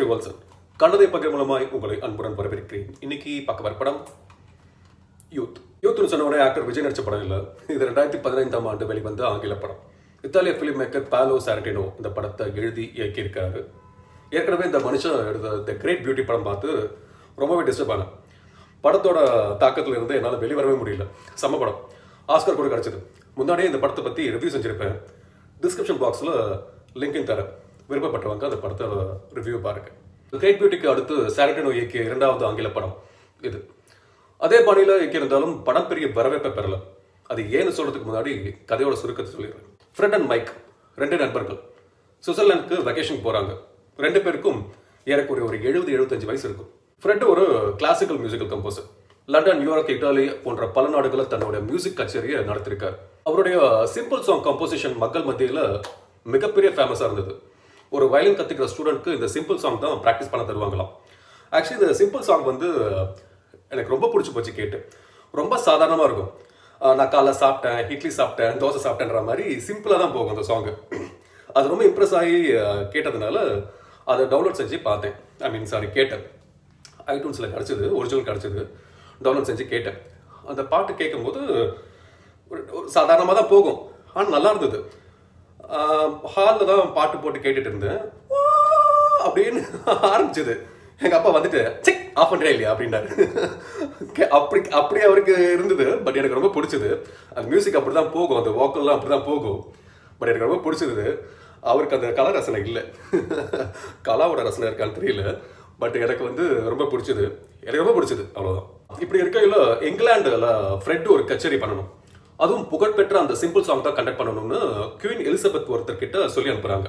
வல்சன் கண்ணதை பகிர் மூலமாய் உங்களை அன்புடன் வரவேற்கிறேன் இன்னைக்கு பார்க்க வர படம் யூத் யூத்னு சொன்ன உடனே ஆக்டர் விஜய் நடிச்ச படம் இல்லை இது ரெண்டாயிரத்தி பதினைந்தாம் ஆண்டு வெளிவந்த ஆங்கில படம் இத்தாலிய ஃபிலிம் மேக்கர் பாலோ சாரட்டினோ இந்த படத்தை எழுதி இயக்கியிருக்காரு ஏற்கனவே இந்த மனுஷன் எடுத்த த கிரேட் பியூட்டி படம் பார்த்து ரொம்பவே டிஸ்டர்ப் ஆனேன் படத்தோட தாக்கத்துல இருந்து என்னால் வெளிவரவே முடியல செம்ம படம் ஆஸ்கர் கூட கிடைச்சது முன்னாடியே இந்த படத்தை பற்றி ரிவ்யூ செஞ்சிருப்பேன் டிஸ்கிரிப்ஷன் பாக்ஸில் லிங்கையும் தரேன் விருப்பப்பட்டவங்க அந்த படத்தை ரிவ்யூ பாருங்க கிரேட் பியூட்டிக்கு அடுத்து சாரட்டினோ இயக்கிய இரண்டாவது ஆங்கில படம் இது அதே பாணியில் இயக்கியிருந்தாலும் படம் பெரிய வரவேற்பை பெறல அது ஏன்னு சொல்றதுக்கு முன்னாடி கதையோட சுருக்கத்தை சொல்லிடுறேன் ஃப்ரெண்ட் அண்ட் மைக் ரெண்டு நண்பர்கள் சுவிட்சர்லாந்துக்கு வெக்கேஷன் போறாங்க ரெண்டு பேருக்கும் ஏறக்குறைய ஒரு எழுபது எழுபத்தஞ்சு வயசு இருக்கும் ஃப்ரெண்ட் ஒரு classical musical composer London New York Italy போன்ற பல நாடுகளில் தன்னுடைய மியூசிக் கச்சேரியை நடத்திருக்கார் அவருடைய சிம்பிள் சாங் கம்போசிஷன் மக்கள் மத்தியில் மிகப்பெரிய ஃபேமஸாக இருந்தது ஒரு வயலின் கற்றுக்கிற ஸ்டூடெண்ட்க்கு இந்த சிம்பிள் சாங் தான் ப்ராக்டிஸ் பண்ண தருவாங்களாம் ஆக்சுவலி இந்த சிம்பிள் சாங் வந்து எனக்கு ரொம்ப பிடிச்சி போச்சு கேட்டு ரொம்ப சாதாரணமாக இருக்கும் ஆஹ் நான் காலைல சாப்பிட்டேன் இட்லி சாப்பிட்டேன் தோசை சாப்பிட்டேன்ற மாதிரி சிம்பிளாக தான் போகும் அந்த சாங்கு அது ரொம்ப இம்ப்ரெஸ் ஆகி ஆஹ் கேட்டதுனால அதை டவுன்லோட் செஞ்சு பார்த்தேன் ஐ மீன் சாரி கேட்டேன் ஐடூன்ஸில் கிடச்சிது ஒரிஜினல் கிடச்சிது டவுன்லோட் செஞ்சு கேட்டேன் அந்த பாட்டு கேட்கும்போது ஒரு ஒரு சாதாரணமாக தான் போகும் ஆனால் நல்லா இருந்தது ஹாலில் தான் பாட்டு போட்டு கேட்டுட்டு இருந்தேன் "வா" அப்படின்னு ஆரம்பிச்சது எங்கள் அப்பா வந்துட்டு செக் ஆஃப் பண்ணுறே இல்லையா அப்படின்னாரு கே- அப்படி அப்படி அவருக்கு இருந்தது பட் எனக்கு ரொம்ப பிடிச்சது அந்த மியூசிக் அப்படி தான் போகும் அந்த வோக்கல்லாம் அப்படி தான் போகும் பட் எனக்கு ரொம்ப பிடிச்சது அவருக்கு அந்த கலா ரசனை இல்லை கலாவோட ரசனை இருக்கான்னு தெரியல பட் எனக்கு வந்து ரொம்ப பிடிச்சது எனக்கு ரொம்ப பிடிச்சது அவ்வளோதான் இப்படி இருக்கையில் இங்கிலாந்துல ஃப்ரெட் ஒரு கச்சேரி பண்ணணும் அதுவும் புகழ்பெற்ற அந்த சிம்பிள் சாங் தான் கண்டக்ட் பண்ணணும்னு குவீன் எலிசபெத் ஒருத்தர் கிட்ட சொல்லி அனுப்புறாங்க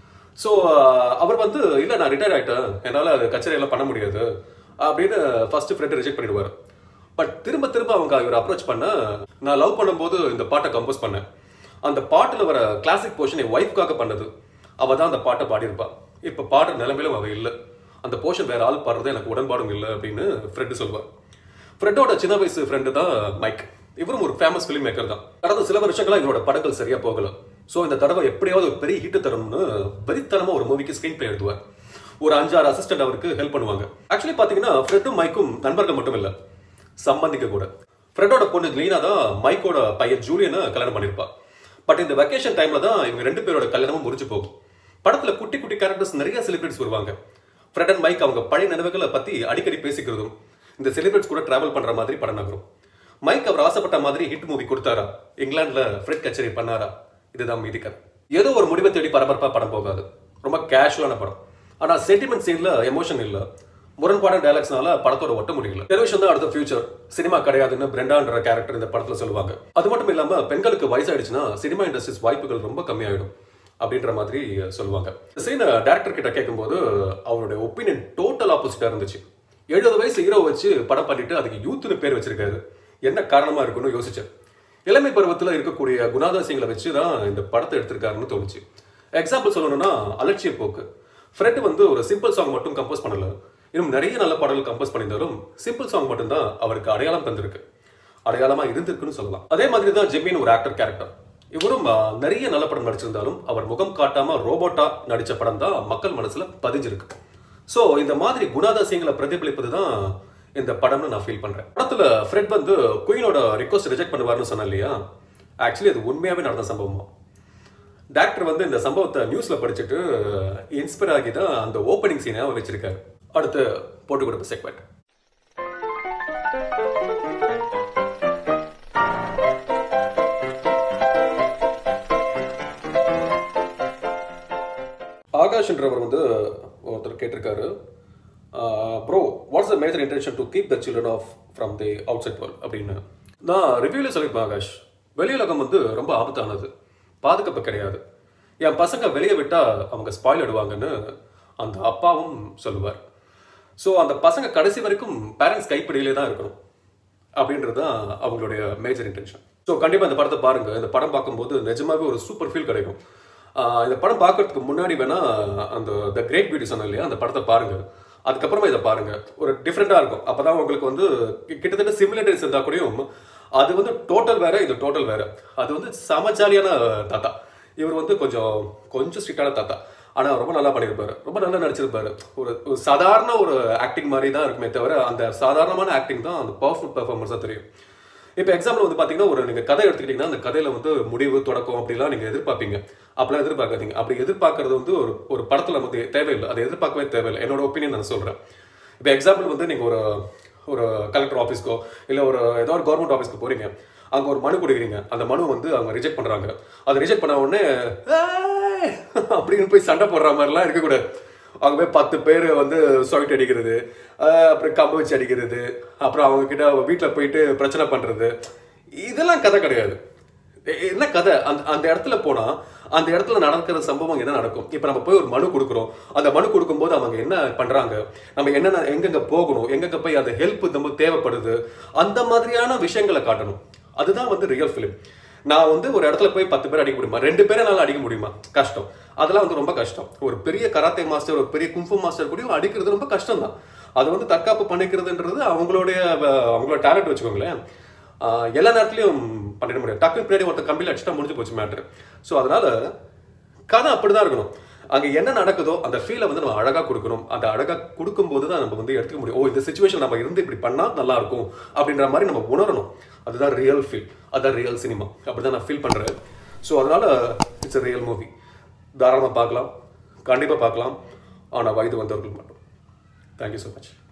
ஸோ அவர் வந்து இல்லை நான் ரிட்டையர் ஆயிட்டேன் என்னால் அது கச்சேரியெல்லாம் பண்ண முடியாது அப்படின்னு ஃபர்ஸ்ட் ஃப்ரெண்ட் ரிஜெக்ட் பண்ணிடுவார் பட் திரும்ப திரும்ப அவங்க இவர் அப்ரோச் பண்ண நான் லவ் பண்ணும்போது இந்த பாட்டை கம்போஸ் பண்ணேன் அந்த பாட்டில் வர கிளாசிக் போர்ஷன் என் ஒய்ஃப்காக பண்ணது அவ தான் அந்த பாட்டை பாடியிருப்பா இப்போ பாடுற நிலைமையிலும் அவ இல்லை அந்த போர்ஷன் வேற ஆள் பாடுறது எனக்கு உடன்பாடும் இல்லை அப்படின்னு ஃப்ரெண்டு சொல்வார் ஃப்ரெண்டோட சின்ன வயசு ஃப்ரெண்டு தான் மைக் இவரும் ஒரு ஃபேமஸ் ஃபிலிம் மேக்கர் தான் கடந்த சில வருஷங்களா இவரோட படங்கள் சரியா போகல ஸோ இந்த தடவை எப்படியாவது ஒரு பெரிய ஹிட் தரணும்னு வெறித்தனமா ஒரு மூவிக்கு ஸ்கிரீன் பிளே எழுதுவார் ஒரு அஞ்சாறு அசிஸ்டன்ட் அவருக்கு ஹெல்ப் பண்ணுவாங்க ஆக்சுவலி பாத்தீங்கன்னா ஃப்ரெண்டும் மைக்கும் நண்பர்கள் மட்டும் இல்ல சம்பந்திக்க கூட ஃப்ரெண்டோட பொண்ணு லீனா தான் மைக்கோட பையன் ஜூலியனை கல்யாணம் பண்ணிருப்பா பட் இந்த வெக்கேஷன் டைம்ல தான் இவங்க ரெண்டு பேரோட கல்யாணமும் முறிஞ்சு போகும் படத்துல குட்டி குட்டி கேரக்டர்ஸ் நிறைய செலிபிரிட்டிஸ் வருவாங்க ஃப்ரெட் அண்ட் மைக் அவங்க பழைய நினைவுகளை பத்தி அடிக்கடி பேசிக்கிறதும் இந்த செலிபிரிட்டிஸ் கூட டிராவல் பண்ற மாதிரி படம் நகரும் மைக் அவர் ஆசைப்பட்ட மாதிரி ஹிட் மூவி கொடுத்தாரா இங்கிலாந்துல ஃப்ரெட் கச்சேரி பண்ணாரா இதுதான் மீதி கதை ஏதோ ஒரு முடிவை தேடி பரபரப்பா படம் போகாது ரொம்ப கேஷுவலான படம் ஆனா சென்டிமெண்ட் சீன்ல எமோஷன் இல்ல முரண்பாடான டைலாக்ஸ்னால படத்தோட ஒட்ட முடியல டெலிவிஷன் தான் அடுத்த ஃபியூச்சர் சினிமா கிடையாதுன்னு பிரெண்டான்ற கேரக்டர் இந்த படத்துல சொல்லுவாங்க அது மட்டும் இல்லாம பெண்களுக்கு வயசாயிடுச்சுன்னா சினிமா இண்டஸ்ட்ரீஸ் வாய்ப்புகள் ரொம்ப கம்மியாயிடும் அப்படின்ற மாதிரி சொல்லுவாங்க சீனை டேரக்டர் கிட்ட கேட்கும்போது அவருடைய ஒப்பீனியன் டோட்டல் ஆப்போசிட்டா இருந்துச்சு எழுபது வயசு ஹீரோ வச்சு படம் பண்ணிட்டு அதுக்கு யூத்னு பேர் வச்சிருக்காரு என்ன காரணமா இருக்குன்னு யோசிச்சேன் இளமை பருவத்தில் இருக்கக்கூடிய குணாதாசியங்களை வச்சு தான் இந்த படத்தை எடுத்திருக்காருன்னு தோணுச்சு எக்ஸாம்பிள் சொல்லணும்னா அலட்சிய போக்கு ஃப்ரெட் வந்து ஒரு சிம்பிள் சாங் மட்டும் கம்போஸ் பண்ணல இன்னும் நிறைய நல்ல பாடல்கள் கம்போஸ் பண்ணியிருந்தாலும் சிம்பிள் சாங் மட்டும்தான் அவருக்கு அடையாளம் தந்திருக்கு அடையாளமா இருந்திருக்குன்னு சொல்லலாம் அதே மாதிரி தான் ஜெமின் ஒரு ஆக்டர் கேரக்டர் இவரும் ஆ, நிறைய நல்ல படம் நடிச்சிருந்தாலும் அவர் முகம் காட்டாம ரோபோட்டா நடிச்ச படம் தான் மக்கள் மனசுல பதிஞ்சிருக்கு சோ இந்த மாதிரி குணாதாசியங்களை பிரதிபலிப்பது தான் இந்த படம்னு நான் ஃபீல் பண்றேன் படத்துல ஃப்ரெட் வந்து குயினோட ரிக்வஸ்ட் ரிஜெக்ட் பண்ணுவார்னு சொன்னேன் இல்லையா ஆக்சுவலி அது உண்மையாவே நடந்த சம்பவமா டாக்டர் வந்து இந்த சம்பவத்தை நியூஸ்ல படிச்சுட்டு இன்ஸ்பயர் ஆகி தான் அந்த ஓப்பனிங் சீனை வச்சிருக்காரு அடுத்து போட்டு கொடுப்ப செக்மெண்ட் ஆகாஷ்ன்றவர் வந்து ஒருத்தர் கேட்டிருக்காரு bro what's the major intention to keep the children off from the outside world அப்படின்னு நான் ரிவ்யூவில் சொல்லியிருப்பேன் ஆகாஷ் வெளியுலகம் வந்து ரொம்ப ஆபத்தானது பாதுகாப்பு கிடையாது என் பசங்க வெளியே விட்டால் அவங்க ஸ்பாயில் ஆடுவாங்கன்னு அந்த அப்பாவும் சொல்லுவார் ஸோ அந்த பசங்க கடைசி வரைக்கும் பேரண்ட்ஸ் கைப்பிடியிலே தான் இருக்கணும் அப்படின்றது தான் அவங்களுடைய மேஜர் இன்டென்ஷன் ஸோ கண்டிப்பாக இந்த படத்தை பாருங்க இந்த படம் பார்க்கும்போது நிஜமாவே ஒரு சூப்பர் ஃபீல் கிடைக்கும் ஆஹ் இந்த படம் பார்க்கறதுக்கு முன்னாடி வேணா அந்த த கிரேட் பியூட்டி சொன்னேன் இல்லையா அந்த படத்தை பாருங்க அதுக்கப்புறமா இதை பாருங்க ஒரு டிஃப்ரெண்டாக இருக்கும் அப்பதான் உங்களுக்கு வந்து கி- கிட்டத்தட்ட சிமிலேட்டரிஸ் இருந்தால் கூடயும் அது வந்து டோட்டல் வேற இது டோட்டல் வேற அது வந்து சம ஜாலியான தாத்தா இவர் வந்து கொஞ்சம் கொஞ்சம் ஸ்ட்ரிக்டான தாத்தா ஆனால் ரொம்ப நல்லா பண்ணியிருப்பாரு ரொம்ப நல்லா நடிச்சிருப்பாரு ஒரு ஒரு சாதாரண ஒரு ஆக்டிங் மாதிரி தான் இருக்குமே தவிர அந்த சாதாரணமான ஆக்டிங் தான் அந்த பர்ஃபெக்ட் பெர்ஃபார்மன்ஸாக தெரியும் இப்போ எக்ஸாம்பிள் வந்து பார்த்தீங்கன்னா ஒரு நீங்கள் கதை எடுத்துக்கிட்டிங்கன்னா அந்த கதையில் வந்து முடிவு தொடக்கம் அப்படிலாம் நீங்கள் எதிர்பார்ப்பீங்க அப்படிலாம் எதிர்பார்க்காதீங்க அப்படி எதிர்பார்க்கறது வந்து ஒரு ஒரு படத்தில் வந்து தேவையில்லை அதை எதிர்பார்க்கவே தேவையில்லை என்னோட ஒப்பீனியன் நான் சொல்கிறேன் இப்போ எக்ஸாம்பிள் வந்து நீங்கள் ஒரு ஒரு கலெக்டர் ஆஃபீஸ்க்கோ இல்லை ஒரு ஏதோ ஒரு கவர்மெண்ட் ஆஃபீஸ்க்கு போகிறீங்க அங்கே ஒரு மனு கொடுக்குறீங்க அந்த மனு வந்து அவங்க ரிஜெக்ட் பண்ணுறாங்க அதை ரிஜெக்ட் பண்ண உடனே "ஏய்!" அப்படின்னு போய் சண்டை போடுற மாதிரிலாம் இருக்கக்கூடாது அவங்க போய் பத்து பேர் வந்து சொயிட் அடிக்கிறது ஆஹ் அப்புறம் கம்பு வச்சு அடிக்கிறது அப்புறம் அவங்க கிட்ட வீட்டில் போயிட்டு பிரச்சனை பண்ணுறது இதெல்லாம் கதை கிடையாது எ- என்ன கதை அந்த அந்த இடத்துல போனா அந்த இடத்துல நடக்கிற சம்பவம் என்ன நடக்கும் இப்போ நம்ம போய் ஒரு மனு கொடுக்குறோம் அந்த மனு கொடுக்கும்போது அவங்க என்ன பண்றாங்க நம்ம என்னென்ன எங்கெங்க போகணும் எங்கெங்க போய் அந்த ஹெல்ப் நம்ம தேவைப்படுது அந்த மாதிரியான விஷயங்களை காட்டணும் அதுதான் வந்து ரியல் ஃபிலிம் நான் வந்து ஒரு இடத்துல போய் பத்து பேர் அடிக்க முடியுமா ரெண்டு பேரை என்னால அடிக்க முடியுமா கஷ்டம் அதெல்லாம் வந்து ரொம்ப கஷ்டம் ஒரு பெரிய கராத்தே மாஸ்டர் ஒரு பெரிய கும்ஃபு மாஸ்டர் கூடயும் அடிக்கிறது ரொம்ப கஷ்டம் தான் அது வந்து தற்காப்பு பண்ணிக்கிறதுன்றது அவங்களுடைய அஹ், அவங்களோட டேலண்ட் வச்சுக்கோங்களேன் ஆஹ் எல்லா நேரத்துலையும் பண்ணிட முடியாது டக்குன்னு பின்னாடி ஒருத்தர் கம்பியில் அடிச்சுட்டா முடிஞ்சு போச்சு மேட்ரு ஸோ அதனால கதை அப்படிதான் இருக்கணும் அங்கே என்ன நடக்குதோ அந்த ஃபீலை வந்து நம்ம அழகாக கொடுக்கணும் அந்த அழகாக கொடுக்கும்போது தான் நம்ம வந்து எடுத்துக்க முடியும் ஓ இந்த சுச்சுவேஷன் நம்ம இருந்து இப்படி பண்ணால் நல்லா இருக்கும் அப்படின்ற மாதிரி நம்ம உணரணும் அதுதான் ரியல் ஃபீல் அதுதான் ரியல் சினிமா அப்படி தான் நான் ஃபீல் பண்ணுறேன் ஸோ அதனால இட்ஸ் a ரியல் மூவி தாராளமாக பார்க்கலாம் கண்டிப்பாக பார்க்கலாம் ஆனால் வயது வந்தவர்கள் மட்டும் தேங்க்யூ ஸோ மச்